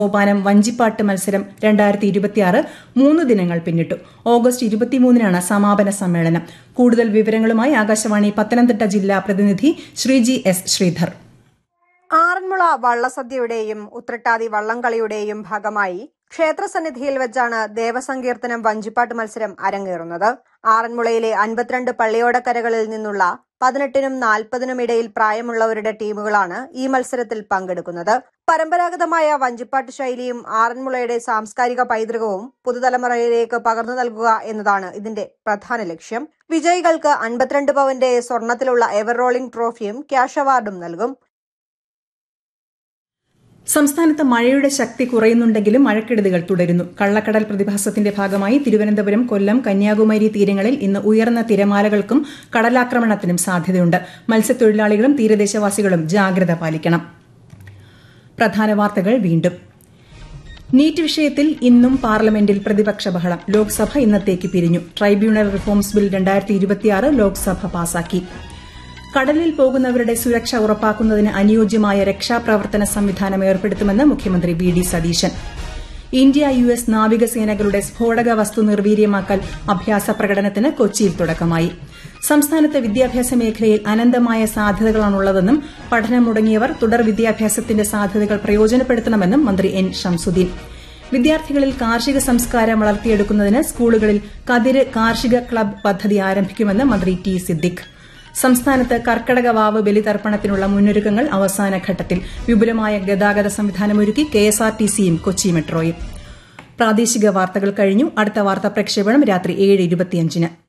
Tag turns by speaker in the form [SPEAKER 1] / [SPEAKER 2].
[SPEAKER 1] സോപാനം വഞ്ചിപ്പാട്ട് മത്സരം രണ്ടായിരത്തി ഇരുപത്തിയാറ് മൂന്ന് ദിനങ്ങൾ പിന്നിട്ടു ഓഗസ്റ്റ് ഇരുപത്തിമൂന്നിനാണ് സമാപന സമ്മേളനം കൂടുതൽ വിവരങ്ങളുമായി ആകാശവാണി പത്തനംതിട്ട ജില്ലാ പ്രതിനിധി ശ്രീജി എസ് ശ്രീധർ
[SPEAKER 2] ആറന്മുള വള്ളസദ്യയുടെയും ഉത്രട്ടാതി വള്ളംകളിയുടെയും ഭാഗമായി ക്ഷേത്രസന്നിധിയിൽ വെച്ചാണ് ദേവസങ്കീർത്തനം വഞ്ചിപ്പാട്ട് മത്സരം അരങ്ങേറുന്നത് ആറന്മുളയിലെ അൻപത്തിരണ്ട് പള്ളിയോടക്കരകളിൽ നിന്നുള്ള പതിനെട്ടിനും നാൽപ്പതിനും ഇടയിൽ പ്രായമുള്ളവരുടെ ടീമുകളാണ് ഈ മത്സരത്തിൽ പങ്കെടുക്കുന്നത് പരമ്പരാഗതമായ വഞ്ചിപ്പാട്ട് ശൈലിയും ആറന്മുളയുടെ സാംസ്കാരിക പൈതൃകവും പുതുതലമുറയിലേക്ക് പകർന്നു നൽകുക എന്നതാണ് ഇതിന്റെ പ്രധാന ലക്ഷ്യം വിജയികൾക്ക് അൻപത്തിരണ്ട് പവന്റെ സ്വർണത്തിലുള്ള എവർ റോളിംഗ് ട്രോഫിയും ക്യാഷ് അവാർഡും നൽകും
[SPEAKER 1] സംസ്ഥാനത്ത് മഴയുടെ ശക്തി കുറയുന്നുണ്ടെങ്കിലും മഴക്കെടുതികൾ തുടരുന്നു കള്ളക്കടൽ പ്രതിഭാസത്തിന്റെ ഭാഗമായി തിരുവനന്തപുരം കൊല്ലം കന്യാകുമാരി തീരങ്ങളിൽ ഇന്ന് ഉയർന്ന തിരമാലകൾക്കും കടലാക്രമണത്തിനും സാധ്യതയുണ്ട് മത്സ്യത്തൊഴിലാളികളും തീരദേശവാസികളും ജാഗ്രത പാലിക്കണം പ്രധാന വാർത്തകൾ വീണ്ടും നീറ്റ് വിഷയത്തിൽ ഇന്നും പാർലമെന്റിൽ പ്രതിപക്ഷ ബഹളം ലോക്സഭ ഇന്നത്തേക്ക് പിരിഞ്ഞു ട്രൈബ്യൂണൽ റിഫോംസ് ബിൽ രണ്ടായിരത്തി ഇരുപത്തിയാറ് ലോക്സഭ പാസാക്കി കടലിൽ പോകുന്നവരുടെ സുരക്ഷ ഉറപ്പാക്കുന്നതിന് അനുയോജ്യമായ രക്ഷാപ്രവർത്തന സംവിധാനം ഏർപ്പെടുത്തുമെന്ന് മുഖ്യമന്ത്രി V D Satheesan India U S നാവികസേനകളുടെ സ്ഫോടക വസ്തു നിർവീര്യമാക്കൽ അഭ്യാസ പ്രകടനത്തിന് കൊച്ചിയിൽ തുടക്കമായി സംസ്ഥാനത്ത് വിദ്യാഭ്യാസ മേഖലയിൽ അനന്തമായ സാധ്യതകളാണുള്ളതെന്നും പഠനം മുടങ്ങിയവർ തുടർ വിദ്യാഭ്യാസത്തിന്റെ സാധ്യതകൾ പ്രയോജനപ്പെടുത്തണമെന്നും മന്ത്രി എൻ ഷംസുദ്ദീൻ വിദ്യാർത്ഥികളിൽ കാർഷിക സംസ്കാരം വളർത്തിയെടുക്കുന്നതിന് സ്കൂളുകളിൽ കതിര് കാർഷിക ക്ലബ് പദ്ധതി ആരംഭിക്കുമെന്ന് മന്ത്രി ടി സിദ്ദിഖ് സംസ്ഥാനത്ത് കർക്കടക വാവ് ബലിതർപ്പണത്തിനുള്ള മുന്നൊരുക്കങ്ങൾ അവസാന ഘട്ടത്തിൽ വിപുലമായ ഗതാഗത സംവിധാനമൊരുക്കി കെഎസ്ആർടിസിയും കൊച്ചി മെട്രോയും പ്രാദേശിക വാർത്തകൾ കഴിഞ്ഞു അടുത്ത വാർത്താ പ്രക്ഷേപണം രാത്രി ഏഴ് ഇരുപത്തിയഞ്ചിന്